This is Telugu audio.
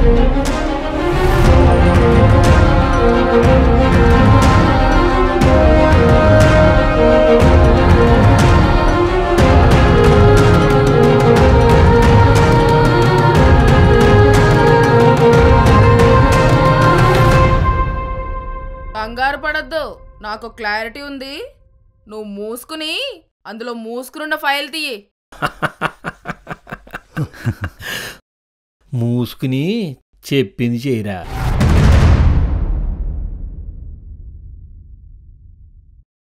కంగారు పడద్దు నాకు క్లారిటీ ఉంది నువ్వు మూసుకుని అందులో మూసుకునున్న ఫైల్ తీయి మూసుకుని చెప్పింది చేయరా